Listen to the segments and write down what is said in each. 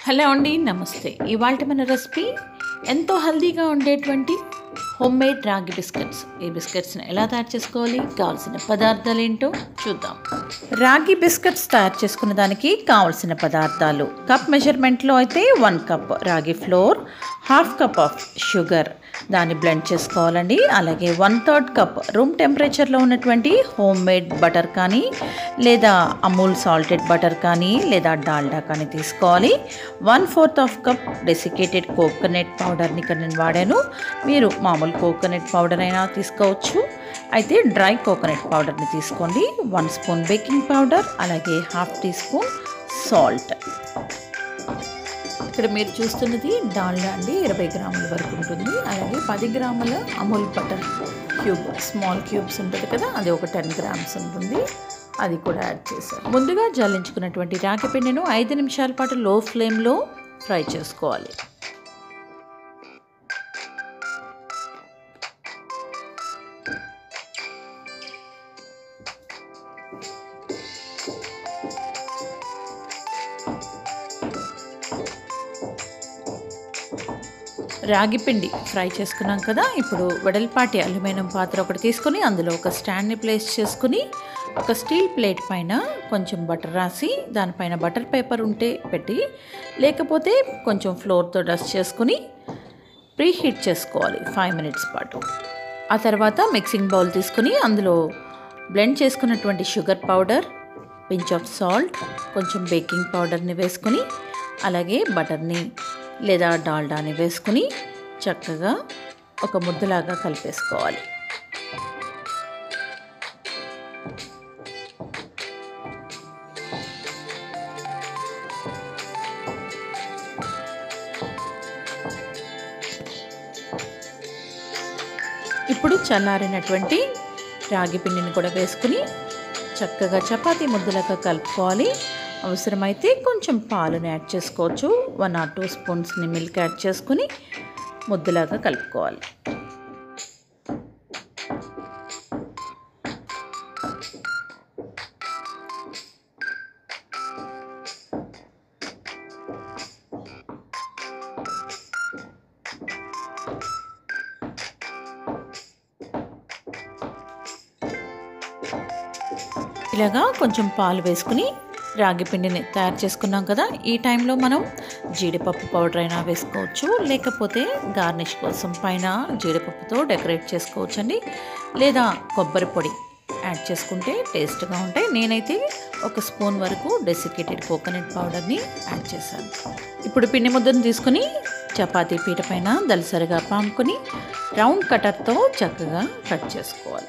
hello అండి నమస్తే ఇవాళ మన రెసిపీ ఎంతో హెల్దీగా ఉండేటువంటి హోమ్ మేడ్ రాగి బిస్కెట్స్ ఈ బిస్కెట్స్ని ఎలా తయారు చేసుకోవాలి కావాల్సిన పదార్థాలు ఏంటో చూద్దాం రాగి బిస్కెట్స్ తయారు చేసుకునే దానికి కావాల్సిన పదార్థాలు కప్ మెజర్మెంట్లో అయితే one cup ragi flour half cup of sugar దాన్ని బ్లెండ్ చేసుకోవాలండి అలాగే వన్ థర్డ్ కప్ రూమ్ టెంపరేచర్లో ఉన్నటువంటి హోమ్ మేడ్ బటర్ కానీ లేదా అమూల్ సాల్టెడ్ బటర్ కానీ లేదా డాల్డా కానీ తీసుకోవాలి one fourth of cup desiccated coconut పౌడర్ని ఇక్కడ నేను వాడాను మీరు మామూలు కోకోనట్ పౌడర్ అయినా తీసుకోవచ్చు అయితే డ్రై కోకోనట్ పౌడర్ని తీసుకోండి వన్ స్పూన్ బేకింగ్ పౌడర్ అలాగే హాఫ్ టీ స్పూన్ సాల్ట్ ఇక్కడ మీరు చూస్తున్నది డాల్డా అండి ఇరవై గ్రాముల వరకు ఉంటుంది అలాగే పది గ్రాముల Amul butter cube small cubes ఉంటుంది కదా అది ఒక టెన్ గ్రామ్స్ ఉంటుంది అది కూడా యాడ్ చేశారు ముందుగా జల్లించుకున్నటువంటి రాగి పిండిను ఐదు నిమిషాల పాటు లో ఫ్లేమ్లో ఫ్రై చేసుకోవాలి రాగి పిండి ఫ్రై చేసుకున్నాం కదా ఇప్పుడు వెడల్పాటి అల్యూమినియం పాత్ర ఒకటి తీసుకొని అందులో ఒక స్టాండ్ని ప్లేస్ చేసుకుని ఒక స్టీల్ ప్లేట్ పైన కొంచెం బటర్ రాసి దానిపైన బటర్ పేపర్ ఉంటే పెట్టి లేకపోతే కొంచెం ఫ్లోర్తో డస్ట్ చేసుకుని ప్రీ హీట్ చేసుకోవాలి ఫైవ్ మినిట్స్ పాటు ఆ తర్వాత మిక్సింగ్ బౌల్ తీసుకుని అందులో బ్లెండ్ చేసుకున్నటువంటి sugar powder pinch of salt కొంచెం బేకింగ్ పౌడర్ని వేసుకుని అలాగే బటర్ని లేదా డాల్డాని వేసుకుని చక్కగా ఒక ముద్దలాగా కలిపేసుకోవాలి ఇప్పుడు చల్లారినటువంటి రాగి పిండిని కూడా వేసుకుని చక్కగా చపాతీ ముద్దలాగా కలుపుకోవాలి అవసరమైతే కొంచెం పాలుని యాడ్ చేసుకోవచ్చు వన్ ఆర్ టూ స్పూన్స్ని మిల్క్ యాడ్ చేసుకుని ముద్దలాగా కలుపుకోవాలి ఇలాగా కొంచెం పాలు వేసుకుని రాగి పిండిని తయారు చేసుకున్నాం కదా ఈ టైంలో మనం జీడిపప్పు పౌడర్ అయినా వేసుకోవచ్చు లేకపోతే గార్నిష్ కోసం పైన జీడిపప్పుతో డెకరేట్ చేసుకోవచ్చు అండి లేదా కొబ్బరి పొడి యాడ్ చేసుకుంటే టేస్ట్గా ఉంటాయి నేనైతే ఒక స్పూన్ వరకు డెసికేటెడ్ కోకోనట్ పౌడర్ని యాడ్ చేశాను ఇప్పుడు పిండి ముద్దను తీసుకుని చపాతీ పీట పైన దలసరిగా పాముకొని రౌండ్ కటర్తో చక్కగా కట్ చేసుకోవాలి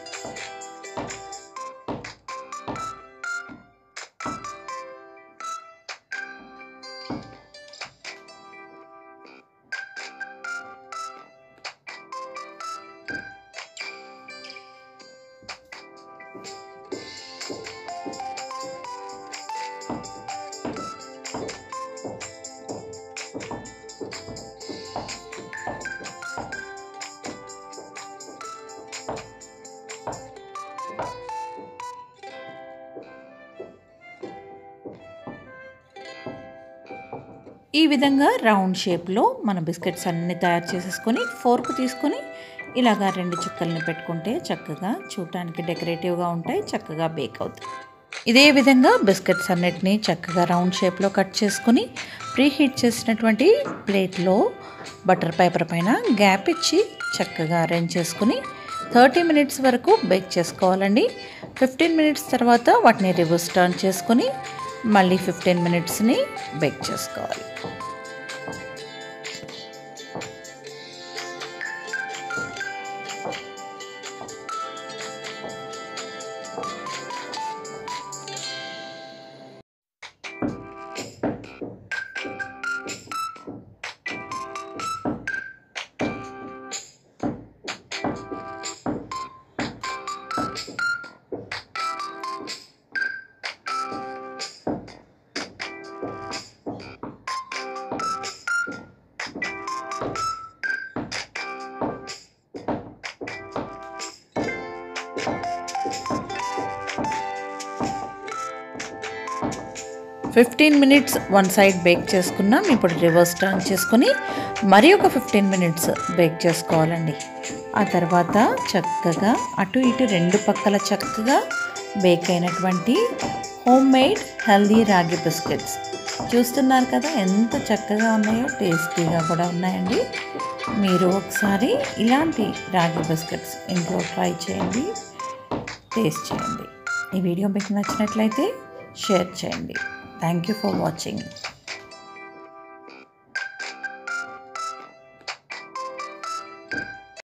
ఈ విధంగా రౌండ్ షేప్లో మన బిస్కెట్స్ అన్నీ తయారు చేసేసుకొని ఫోర్క్ తీసుకొని ఇలాగా రెండు చుక్కల్ని పెట్టుకుంటే చక్కగా చూడటానికి డెకరేటివ్గా ఉంటాయి చక్కగా బేక్ అవుతాయి ఇదే విధంగా బిస్కెట్స్ అన్నిటినీ చక్కగా రౌండ్ షేప్లో కట్ చేసుకుని ప్రీ హీట్ చేసినటువంటి ప్లేట్లో బటర్ పేపర్ పైన గ్యాప్ ఇచ్చి చక్కగా అరేంజ్ చేసుకుని థర్టీ మినిట్స్ వరకు బేక్ చేసుకోవాలండి ఫిఫ్టీన్ మినిట్స్ తర్వాత వాటిని రివర్స్ టర్న్ చేసుకొని మళ్ళీ ఫిఫ్టీన్ మినిట్స్ని బేక్ చేసుకోవాలి fifteen minutes one side bake చేసుకున్నాం ఇప్పుడు రివర్స్ టర్న్ చేసుకొని మరి ఒక ఫిఫ్టీన్ మినిట్స్ బేక్ చేసుకోవాలండి ఆ తర్వాత చక్కగా అటు ఇటు రెండు పక్కల చక్కగా బేక్ అయినటువంటి home made healthy ragi biscuits చూస్తున్నారు కదా ఎంత చక్కగా ఉన్నాయో టేస్టీగా కూడా ఉన్నాయండి మీరు ఒకసారి ఇలాంటి రాగి బిస్కెట్స్ ఇంట్లో ట్రై చేయండి టేస్ట్ చేయండి ఈ వీడియో మీకు నచ్చినట్లయితే షేర్ చేయండి థ్యాంక్ యూ ఫర్ వాచింగ్